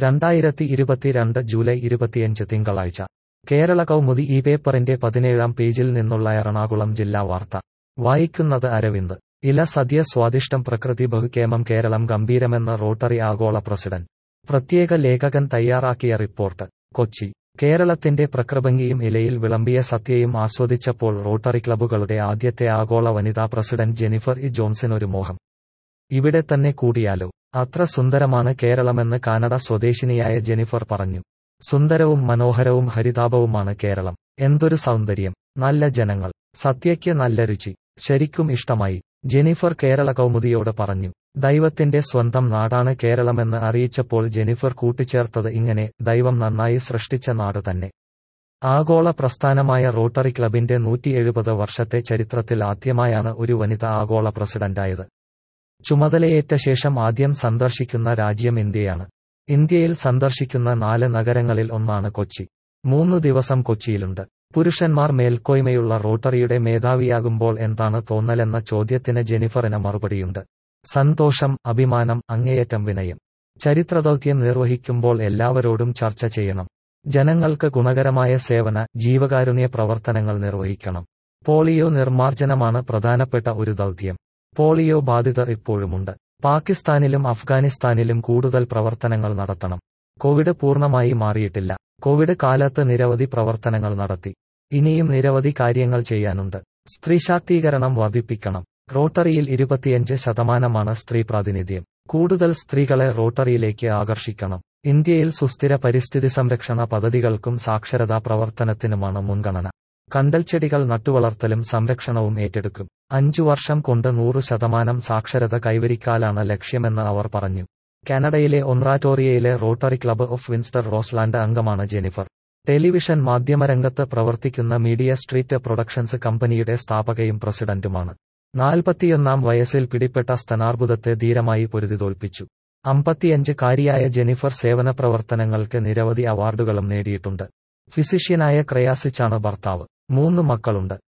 രണ്ടായിരത്തി ഇരുപത്തിരണ്ട് ജൂലൈ ഇരുപത്തിയഞ്ച് തിങ്കളാഴ്ച കേരള കൗമുദി ഈ പേപ്പറിന്റെ പതിനേഴാം പേജിൽ നിന്നുള്ള എറണാകുളം ജില്ലാ വാർത്ത വായിക്കുന്നത് അരവിന്ദ് ഇല സദ്യ സ്വാദിഷ്ടം പ്രകൃതി ബഹുക്കേമം കേരളം ഗംഭീരമെന്ന് റോട്ടറി ആഗോള പ്രസിഡന്റ് പ്രത്യേക ലേഖകൻ തയ്യാറാക്കിയ റിപ്പോർട്ട് കൊച്ചി കേരളത്തിന്റെ പ്രകൃഭംഗിയും ഇലയിൽ വിളമ്പിയ സത്യയും ആസ്വദിച്ചപ്പോൾ റോട്ടറി ക്ലബ്ബുകളുടെ ആദ്യത്തെ ആഗോള വനിതാ പ്രസിഡന്റ് ജെനിഫർ ഇ ജോൺസൺ ഒരു മോഹം ഇവിടെ തന്നെ കൂടിയാലോ അത്ര സുന്ദരമാണ് കേരളമെന്ന് കാനഡ സ്വദേശിനിയായ ജെനിഫർ പറഞ്ഞു സുന്ദരവും മനോഹരവും ഹരിതാപവുമാണ് കേരളം എന്തൊരു സൗന്ദര്യം നല്ല ജനങ്ങൾ സത്യയ്ക്ക് നല്ല രുചി ശരിക്കും ഇഷ്ടമായി ജെനിഫർ കേരള കൗമുദിയോട് പറഞ്ഞു ദൈവത്തിന്റെ സ്വന്തം നാടാണ് കേരളമെന്ന് അറിയിച്ചപ്പോൾ ജെനിഫർ കൂട്ടിച്ചേർത്തത് ഇങ്ങനെ ദൈവം നന്നായി സൃഷ്ടിച്ച നാട് തന്നെ ആഗോള പ്രസ്ഥാനമായ റോട്ടറി ക്ലബിന്റെ നൂറ്റി എഴുപത് വർഷത്തെ ചരിത്രത്തിൽ ആദ്യമായാണ് ഒരു വനിത ആഗോള പ്രസിഡന്റായത് ചുമതലയേറ്റ ശേഷം ആദ്യം സന്ദർശിക്കുന്ന രാജ്യം ഇന്ത്യയാണ് ഇന്ത്യയിൽ സന്ദർശിക്കുന്ന നാല് നഗരങ്ങളിൽ ഒന്നാണ് കൊച്ചി മൂന്നു ദിവസം കൊച്ചിയിലുണ്ട് പുരുഷന്മാർ മേൽക്കോയ്മയുള്ള റോട്ടറിയുടെ മേധാവിയാകുമ്പോൾ എന്താണ് തോന്നലെന്ന ചോദ്യത്തിന് ജെനിഫറിന് മറുപടിയുണ്ട് സന്തോഷം അഭിമാനം അങ്ങേയറ്റം വിനയം ചരിത്രദൗത്യം നിർവഹിക്കുമ്പോൾ എല്ലാവരോടും ചർച്ച ചെയ്യണം ജനങ്ങൾക്ക് ഗുണകരമായ സേവന ജീവകാരുണ്യ പ്രവർത്തനങ്ങൾ നിർവഹിക്കണം പോളിയോ നിർമ്മാർജ്ജനമാണ് പ്രധാനപ്പെട്ട ഒരു ദൗത്യം പോളിയോ ബാധിതർ ഇപ്പോഴുമുണ്ട് പാകിസ്ഥാനിലും അഫ്ഗാനിസ്ഥാനിലും കൂടുതൽ പ്രവർത്തനങ്ങൾ നടത്തണം കോവിഡ് പൂർണ്ണമായി മാറിയിട്ടില്ല കോവിഡ് കാലത്ത് നിരവധി പ്രവർത്തനങ്ങൾ നടത്തി ഇനിയും നിരവധി കാര്യങ്ങൾ ചെയ്യാനുണ്ട് സ്ത്രീ ശാക്തീകരണം വർദ്ധിപ്പിക്കണം റോട്ടറിയിൽ ഇരുപത്തിയഞ്ച് ശതമാനമാണ് സ്ത്രീ പ്രാതിനിധ്യം കൂടുതൽ സ്ത്രീകളെ റോട്ടറിയിലേക്ക് ആകർഷിക്കണം ഇന്ത്യയിൽ സുസ്ഥിര പരിസ്ഥിതി സംരക്ഷണ പദ്ധതികൾക്കും സാക്ഷരതാ പ്രവർത്തനത്തിനുമാണ് മുൻഗണന കണ്ടൽച്ചെടികൾ നട്ടുവളർത്തലും സംരക്ഷണവും ഏറ്റെടുക്കും അഞ്ചു വർഷം കൊണ്ട് നൂറ് ശതമാനം സാക്ഷരത കൈവരിക്കാലാണ് ലക്ഷ്യമെന്ന് അവർ പറഞ്ഞു കാനഡയിലെ ഒൻറാറ്റോറിയയിലെ Rotary club of Winster Rossland അംഗമാണ് ജെനിഫർ ടെലിവിഷൻ മാധ്യമരംഗത്ത് പ്രവർത്തിക്കുന്ന മീഡിയ സ്ട്രീറ്റ് പ്രൊഡക്ഷൻസ് കമ്പനിയുടെ സ്ഥാപകയും പ്രസിഡന്റുമാണ് നാൽപ്പത്തിയൊന്നാം വയസ്സിൽ പിടിപ്പെട്ട സ്തനാർബുദത്തെ ധീരമായി പൊരുതി തോൽപ്പിച്ചു അമ്പത്തിയഞ്ച് കാരിയായ ജെനിഫർ സേവന പ്രവർത്തനങ്ങൾക്ക് നിരവധി അവാർഡുകളും നേടിയിട്ടുണ്ട് ഫിസിഷ്യനായ ക്രയാസിച്ചാണ് ഭർത്താവ് മൂന്ന് മക്കളുണ്ട്